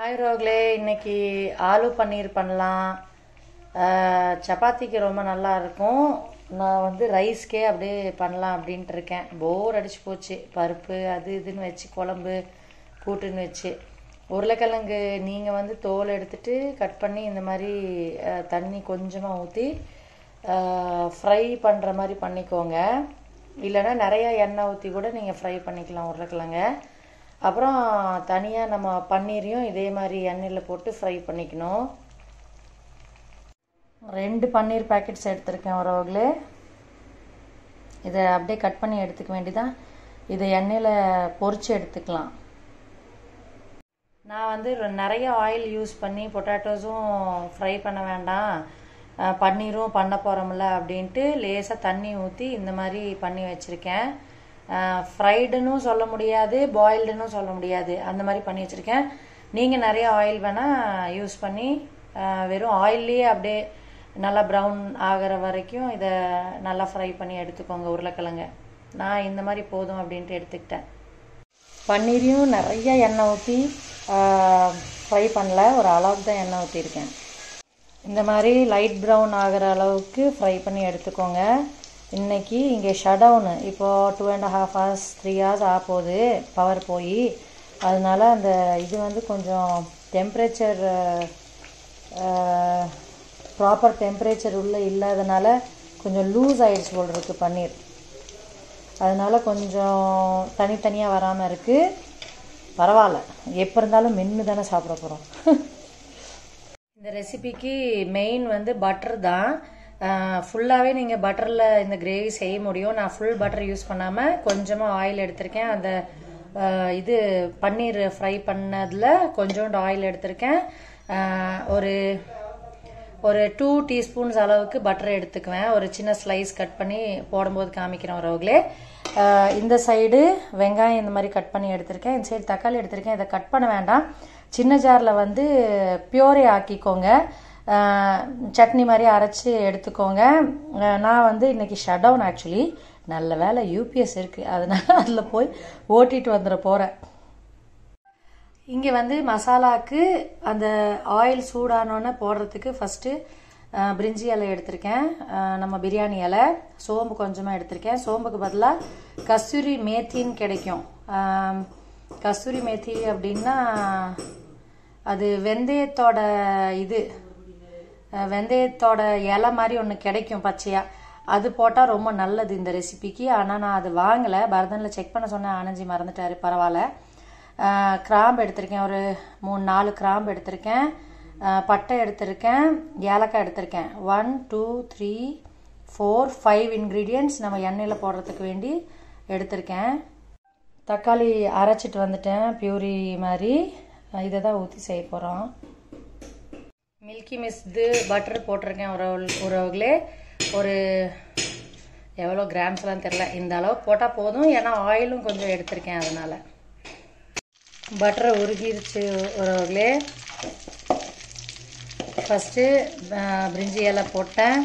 hi ரோக்லே இன்னைக்கு ஆலு பன்னீர் பண்ணலாம் அஹ், சப்பாத்திக்கு ரொம்ப நல்லா இருக்கும் நான் வந்து ரைஸ்க்கே அப்படியே பண்ணலாம் அப்படின்ட்டு இருக்கேன் போர் அடிச்சு போச்சு பருப்பு அது இதுன்னு வச்சு குழம்பு கூட்டுன்னு வச்சு உருளைக்கிழங்கு நீங்கள் வந்து தோல் எடுத்துட்டு கட் பண்ணி இந்த மாதிரி அஹ், தண்ணி கொஞ்சமாக ஊற்றி ஃப்ரை பண்ணுற மாதிரி பண்ணிக்கோங்க இல்லைன்னா நிறைய எண்ணெய் ஊற்றி கூட நீங்கள் ஃப்ரை பண்ணிக்கலாம் உருளைக்கிழங்க அப்புறம் தனியாக நம்ம பன்னீரையும் இதே மாதிரி எண்ணெயில் போட்டு ஃப்ரை பண்ணிக்கணும் ரெண்டு பன்னீர் பேக்கெட்ஸ் எடுத்திருக்கேன் உறவுகளே இதை அப்படியே கட் பண்ணி எடுத்துக்க வேண்டியதான் இதை எண்ணெயில் பொரிச்சு எடுத்துக்கலாம் நான் வந்து ரொ- நிறைய ஆயில் யூஸ் பண்ணி பொட்டேட்டோஸும் ஃப்ரை பண்ண வேண்டாம் அஹ் பன்னீரும் பண்ண போகிறோம்ல அப்படின்ட்டு லேசாக தண்ணி ஊற்றி இந்த மாதிரி பண்ணி வச்சுருக்கேன் ஃப்ரைடுன்னு சொல்ல முடியாது பாயில்டுன்னு சொல்ல முடியாது அந்த மாதிரி பண்ணி வச்சுருக்கேன் நீங்கள் நிறைய ஆயில் வேணால் யூஸ் பண்ணி அஹ் வெறும் ஆயில்லையே அப்படியே நல்லா ப்ரௌன் ஆகிற வரைக்கும் இதை நல்லா ஃப்ரை பண்ணி எடுத்துக்கோங்க உருளைக்கிழங்க நான் இந்த மாதிரி போதும் அப்படின்ட்டு எடுத்துக்கிட்டேன் பன்னீரையும் நிறைய எண்ணெய் ஊற்றி ஃப்ரை பண்ணல ஒரு அளவுக்கு தான் எண்ணெய் ஊற்றிருக்கேன் இந்த மாதிரி லைட் ப்ரௌன் ஆகிற அளவுக்கு ஃப்ரை பண்ணி எடுத்துக்கோங்க இன்னைக்கு இங்கே ஷடவுனு இப்போது two and half hours three hours ஆக போகுது பவர் போய் அதனால அந்த இது வந்து கொஞ்சம் டெம்பரேச்சர் ப்ராப்பர் டெம்பரேச்சர் உள்ளே இல்லாதனால கொஞ்சம் லூஸ் ஆயிடுச்சு போல் இருக்கு பன்னீர் அதனால கொஞ்சம் தனித்தனியாக வராமல் இருக்குது பரவாயில்ல எப்போ இருந்தாலும் மென்று தானே சாப்பிட போகிறோம் இந்த ரெசிபிக்கு மெயின் வந்து பட்டர் தான் ஃபுல்லாகவே நீங்கள் பட்டரில் இந்த கிரேவி செய்ய முடியும் நான் ஃபுல் பட்டர் யூஸ் பண்ணாமல் கொஞ்சமாக ஆயில் எடுத்திருக்கேன் அந்த ஆஹ், இது பன்னீர் ஃப்ரை பண்ணதில் கொஞ்சோண்டு ஆயில் எடுத்திருக்கேன் ஆஹ், ஒரு ஒரு டூ டீஸ்பூன்ஸ் அளவுக்கு பட்டர் எடுத்துக்குவேன் ஒரு சின்ன ஸ்லைஸ் கட் பண்ணி போடும்போது காமிக்கிறேன் உறவுகளே ஆஹ் இந்த சைடு வெங்காயம் இந்த மாதிரி கட் பண்ணி எடுத்திருக்கேன் இந்த சைடு தக்காளி எடுத்திருக்கேன் இதை கட் பண்ண வேண்டாம் சின்ன ஜாரில் வந்து பியூரே ஆக்கிக்கோங்க ஆஹ் சட்னி மாதிரி அரைச்சி எடுத்துக்கோங்க ஆஹ் நான் வந்து இன்னைக்கு ஷட் டவுன் ஆக்சுவலி நல்ல வேலை யூபிஎஸ் இருக்குது அதனால அதில் போய் ஓட்டிட்டு வந்துட போகிறேன் இங்கே வந்து மசாலாக்கு அந்த ஆயில் சூடானோன்னு போடுறதுக்கு ஃபஸ்ட்டு பிரிஞ்சி இலை எடுத்திருக்கேன் அஹ் நம்ம பிரியாணி இலை சோம்பு கொஞ்சமாக எடுத்திருக்கேன் சோம்புக்கு பதிலாக கஸ்தூரி மேத்தின்னு கிடைக்கும் அஹ் கஸ்தூரி மேத்தி அப்படின்னா அது வெந்தயத்தோட இது அஹ் வெந்தயத்தோட இலை மாதிரி ஒன்று கிடைக்கும் பச்சையாக அது போட்டால் ரொம்ப நல்லது இந்த ரெசிபிக்கு ஆனால் நான் அது வாங்கலை பரதனில் செக் பண்ண சொன்னேன் ஆனஞ்சி மறந்துட்டாரு பரவாயில்ல அஹ் கிராம்பு எடுத்திருக்கேன் ஒரு மூணு நாலு கிராம்பு எடுத்திருக்கேன் அஹ் பட்டை எடுத்திருக்கேன் ஏலக்காய் எடுத்திருக்கேன் one two three four five ingredients நம்ம எண்ணெயில் போடுறதுக்கு வேண்டி எடுத்திருக்கேன் தக்காளி அரைச்சிட்டு வந்துட்டேன் பியூரி மாதிரி இதை தான் ஊற்றி செய்ய போகிறோம் மில்கி மிஸ் இது பட்டர் போட்டிருக்கேன் உறவு உறவுகளே ஒரு எவ்வளோ கிராம்ஸ்லாம் தெரில இந்த அளவு போட்டால் போதும் ஏன்னா ஆயிலும் கொஞ்சம் எடுத்திருக்கேன் அதனால பட்டரை உருகிருச்சு உறவுகளே ஃபஸ்ட்டு பிரிஞ்சி இலை போட்டேன்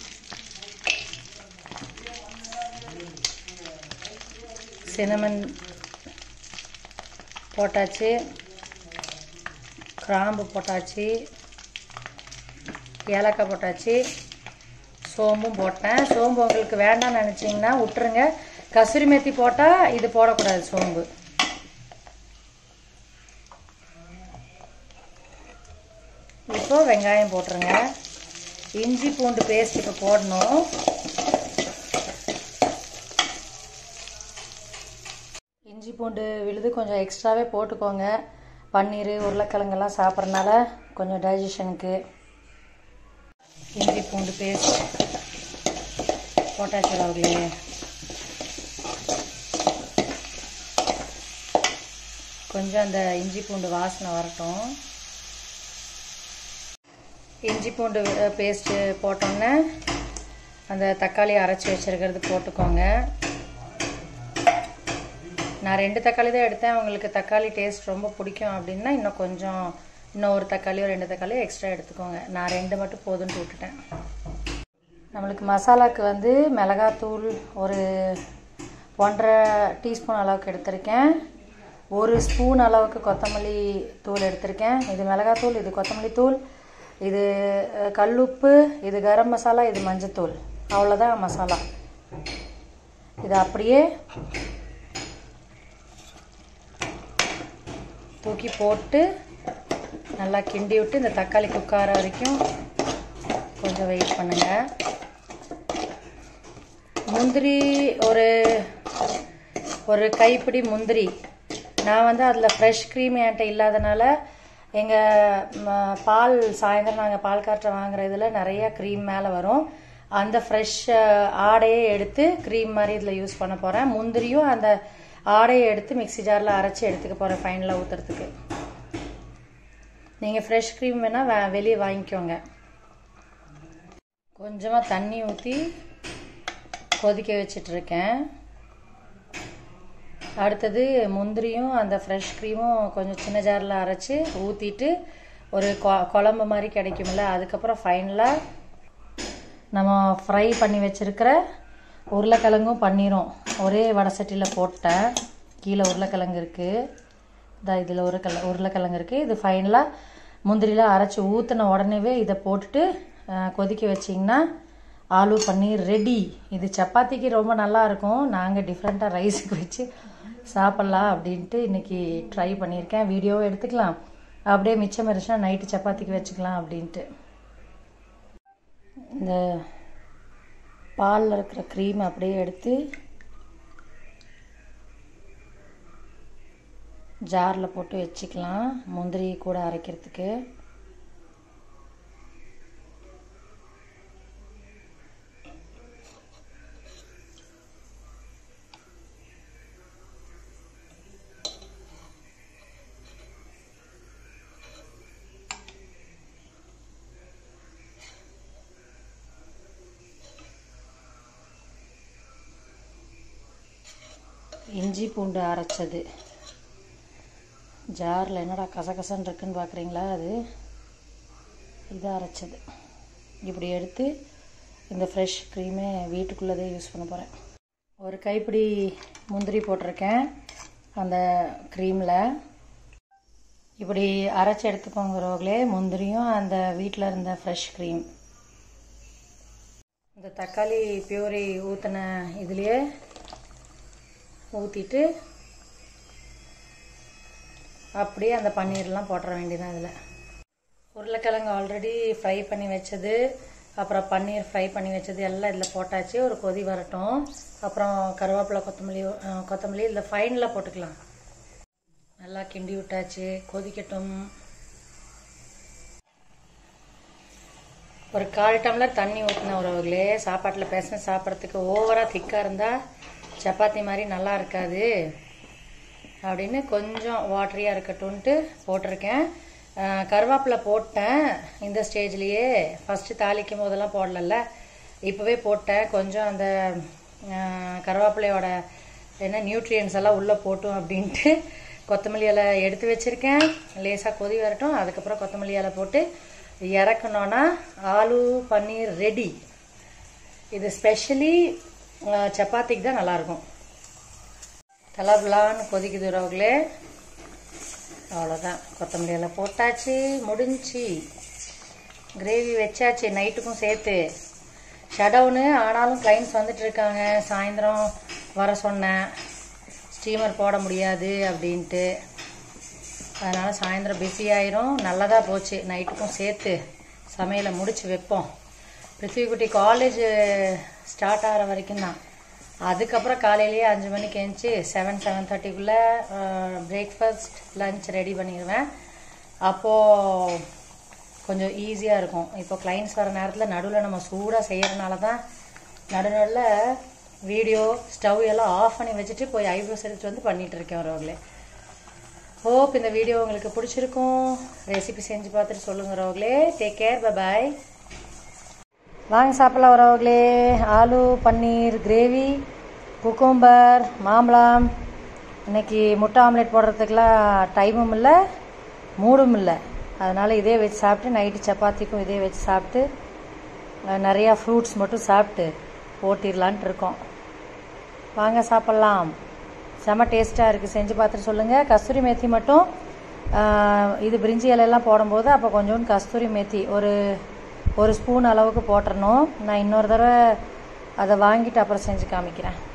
சினமன் போட்டாச்சு கிராம்பு போட்டாச்சு ஏலக்காய் போட்டாச்சு சோம்பும் போட்டேன் சோம்பு உங்களுக்கு வேண்டாம்னு நினச்சிங்கன்னா விட்டுருங்க கசூரி மேத்தி போட்டால் இது போடக்கூடாது சோம்பு இப்போ வெங்காயம் போட்டுருங்க இஞ்சி பூண்டு பேஸ்ட் இப்போ போடணும் இஞ்சி பூண்டு விழுது கொஞ்சம் எக்ஸ்ட்ராவே போட்டுக்கோங்க பன்னீர் உருளைக்கிழங்கெல்லாம் சாப்பிட்றதுனால கொஞ்சம் டைஜஷனுக்கு இஞ்சி பூண்டு பேஸ்ட் போட்டாச்சு அவர்களே கொஞ்சம் அந்த இஞ்சி பூண்டு வாசனை வரட்டும் இஞ்சி பூண்டு பேஸ்ட்டு போட்டோன்னே அந்த தக்காளி அரைச்சி வச்சிருக்கிறது போட்டுக்கோங்க நான் ரெண்டு தக்காளி தான் எடுத்தேன் உங்களுக்கு தக்காளி டேஸ்ட் ரொம்ப பிடிக்கும் அப்படின்னா இன்னும் கொஞ்சம் இன்னும் ஒரு தக்காளியோ ரெண்டு தக்காளியோ எக்ஸ்ட்ரா எடுத்துக்கோங்க நான் ரெண்டு மட்டும் போதும்னு விட்டுட்டேன் நம்மளுக்கு மசாலாக்கு வந்து மிளகாத்தூள் ஒரு ஒன்றரை டீஸ்பூன் அளவுக்கு எடுத்திருக்கேன் ஒரு ஸ்பூன் அளவுக்கு கொத்தமல்லி தூள் எடுத்திருக்கேன் இது மிளகாத்தூள் இது கொத்தமல்லி தூள் இது அஹ், கல்லுப்பு இது கரம் மசாலா இது மஞ்சத்தூள் அவ்வளோதான் மசாலா இது அப்படியே தூக்கி போட்டு நல்லா கிண்டி விட்டு இந்த தக்காளி குக்கார வரைக்கும் கொஞ்சம் வெயிட் பண்ணுங்கள் முந்திரி ஒரு ஒரு கைப்பிடி முந்திரி நான் வந்து அதில் ஃப்ரெஷ் க்ரீம் என்கிட்ட இல்லாதனால எங்கள் பால் சாயந்தரம் நாங்கள் பால் காற்றை வாங்குற இதில் நிறைய க்ரீம் மேலே வரும் அந்த ஃப்ரெஷ் ஆடையே எடுத்து க்ரீம் மாதிரி இதில் யூஸ் பண்ண போகிறேன் முந்திரியும் அந்த ஆடையை எடுத்து மிக்ஸி ஜாரில் அரைச்சி எடுத்துக்க போகிறேன் ஃபைனலாக ஊற்றுறதுக்கு நீங்கள் ஃப்ரெஷ் க்ரீம் வேணால் வே வெளியே வாங்கிக்கோங்க கொஞ்சமாக தண்ணி ஊற்றி கொதிக்க வச்சிட்ருக்கேன் அடுத்தது முந்திரியும் அந்த ஃப்ரெஷ் க்ரீமும் கொஞ்சம் சின்ன ஜாரில் அரைச்சி ஊற்றிட்டு ஒரு கொ- குழம்பு மாதிரி கிடைக்கும்ல அதுக்கப்புறம் ஃபைனலாக நம்ம ஃப்ரை பண்ணி வச்சுருக்கிற உருளைக்கிழங்கும் பன்னீரும் ஒரே வடை சட்டியில் போட்டேன் கீழே உருளைக்கிழங்கு இருக்குது இதா இதில் உருளைக்கிழ உருளைக்கிழங்கு இருக்குது இது ஃபைனலாக முந்திரிலாம் அரைச்சி ஊற்றின உடனேவே இதை போட்டுட்டு அஹ், கொதிக்க வச்சிங்கன்னா ஆலு பன்னீர் ரெடி இது சப்பாத்திக்கு ரொம்ப நல்லா இருக்கும் நாங்கள் டிஃப்ரெண்ட்டாக ரைஸுக்கு வச்சு சாப்பிட்லாம் அப்படின்ட்டு இன்னைக்கு ட்ரை பண்ணியிருக்கேன் வீடியோவும் எடுத்துக்கலாம் அப்படியே மிச்சம் இருந்துச்சுன்னா நைட்டு சப்பாத்திக்கு வச்சுக்கலாம் அப்படின்ட்டு இந்த பாலில் இருக்கிற க்ரீம் அப்படியே எடுத்து ஜாரில் போட்டு வச்சுக்கலாம் முந்திரி கூட அரைக்கிறதுக்கு இஞ்சி பூண்டு அரைச்சது ஜாரில் என்னடா கசகசன்னு இருக்குன்னு பார்க்குறீங்களா அது இது அரைச்சது இப்படி எடுத்து இந்த ஃப்ரெஷ் க்ரீமே வீட்டுக்குள்ளதே யூஸ் பண்ண போகிறேன் ஒரு கைப்பிடி முந்திரி போட்டிருக்கேன் அந்த க்ரீமில் இப்படி அரைச்சி எடுத்துக்கோங்கிறவங்களே முந்திரியும் அந்த வீட்டில் இருந்த ஃப்ரெஷ் க்ரீம் இந்த தக்காளி பியூரி ஊற்றின இதுலேயே ஊற்றிட்டு அப்படியே அந்த பன்னீர்லாம் போட்டுற வேண்டியதான் இதில் உருளைக்கிழங்கு ஆல்ரெடி ஃப்ரை பண்ணி வச்சது அப்புறம் பன்னீர் ஃப்ரை பண்ணி வச்சது எல்லாம் இதில் போட்டாச்சு ஒரு கொதி வரட்டும் அப்புறம் கருவேப்பிலை கொத்தமல்லி அஹ், கொத்தமல்லி இதில் ஃபைனலாக போட்டுக்கலாம் நல்லா கிண்டி விட்டாச்சு கொதிக்கட்டும் ஒரு கால் டம்ளர் தண்ணி ஊற்றின உறவுகளே சாப்பாட்டில் பேசின சாப்பிட்றதுக்கு ஓவராக திக்காக இருந்தால் சப்பாத்தி மாதிரி நல்லா இருக்காது அப்படின்னு கொஞ்சம் வாட்டரியாக இருக்கட்டும்ன்ட்டு போட்டிருக்கேன் அஹ், கருவேப்பிலை போட்டேன் இந்த ஸ்டேஜ்லேயே ஃபஸ்ட்டு தாளிக்கும் போதெல்லாம் போடலல்ல இப்போவே போட்டேன் கொஞ்சம் அந்த அஹ், கருவேப்பிலையோட என்ன நியூட்ரியன்ஸ் எல்லாம் உள்ளே போட்டும் அப்படின்ட்டு கொத்தமல்லி இலை எடுத்து வச்சுருக்கேன் லேசாக கொதி வரட்டும் அதுக்கப்புறம் கொத்தமல்லி இலை போட்டு இறக்கணுன்னா ஆலு பன்னீர் ரெடி இது ஸ்பெஷலி சப்பாத்திக்கு தான் நல்லாயிருக்கும் தலபலான்னு கொதிக்குது உறவுகளே அவ்வளோதான் கொத்தமல்லி எல்லாம் போட்டாச்சு முடிஞ்சி கிரேவி வச்சாச்சு நைட்டுக்கும் சேர்த்து ஷடவுனு ஆனாலும் கிளைண்ட்ஸ் வந்துட்டு இருக்காங்க சாயந்தரம் வர சொன்னேன் ஸ்டீமர் போட முடியாது அப்படின்ட்டு அதனால் சாயந்தரம் பிஸி ஆயிரும் நல்லதாக போச்சு நைட்டுக்கும் சேர்த்து சமையலை முடிச்சு வைப்போம் பிருத்திவிக்குட்டி காலேஜ் ஸ்டார்ட் ஆகிற வரைக்கும் தான் அதுக்கப்புறம் காலையிலேயே அஞ்சு மணிக்கு எழுந்துச்சி செவன் செவன் தேர்ட்டிக்குள்ளே பிரேக்ஃபாஸ்ட் லஞ்ச் ரெடி பண்ணிடுவேன் அப்போது கொஞ்சம் ஈஸியாக இருக்கும் இப்போ கிளைண்ட்ஸ் வர நேரத்தில் நடுவில் நம்ம சூடாக செய்யறதுனால தான் நடு நடுவில் வீடியோ ஸ்டவ் எல்லாம் ஆஃப் பண்ணி வச்சுட்டு போய் ஐப்ரோஸ் எடுத்துட்டு வந்து பண்ணிட்டு இருக்கேன் ரோகளே ஹோப் இந்த வீடியோ உங்களுக்கு பிடிச்சிருக்கும் ரெசிபி செஞ்சு பார்த்துட்டு சொல்லுங்க ரோகளே டேக் கேர் பாய் வாங்க சாப்பிடலாம் வரவங்களே ஆலு பன்னீர் கிரேவி குக்கும்பர் மாம்பழம் இன்னைக்கு முட்டை ஆம்லேட் போடுறதுக்கெலாம் டைமும் இல்லை மூடும் இல்லை அதனால் இதே வச்சு சாப்பிட்டு நைட்டு சப்பாத்திக்கும் இதே வச்சு சாப்பிட்டு அஹ், நிறையா ஃப்ரூட்ஸ் மட்டும் சாப்பிட்டு ஓட்டிடலான்ட்டு இருக்கோம் வாங்க சாப்பிட்லாம் செம டேஸ்ட்டாக இருக்குது செஞ்சு பார்த்துட்டு சொல்லுங்கள் கஸ்தூரி மேத்தி மட்டும் ஆஹ், இது பிரிஞ்சி இலையெல்லாம் போடும்போது அப்போ கொஞ்சோண்டு கஸ்தூரி மேத்தி ஒரு ஒரு ஸ்பூன் அளவுக்கு போட்டுறணும் நான் இன்னொரு தடவை அதை வாங்கிட்டு அப்புறம் செஞ்சு காமிக்கிறேன்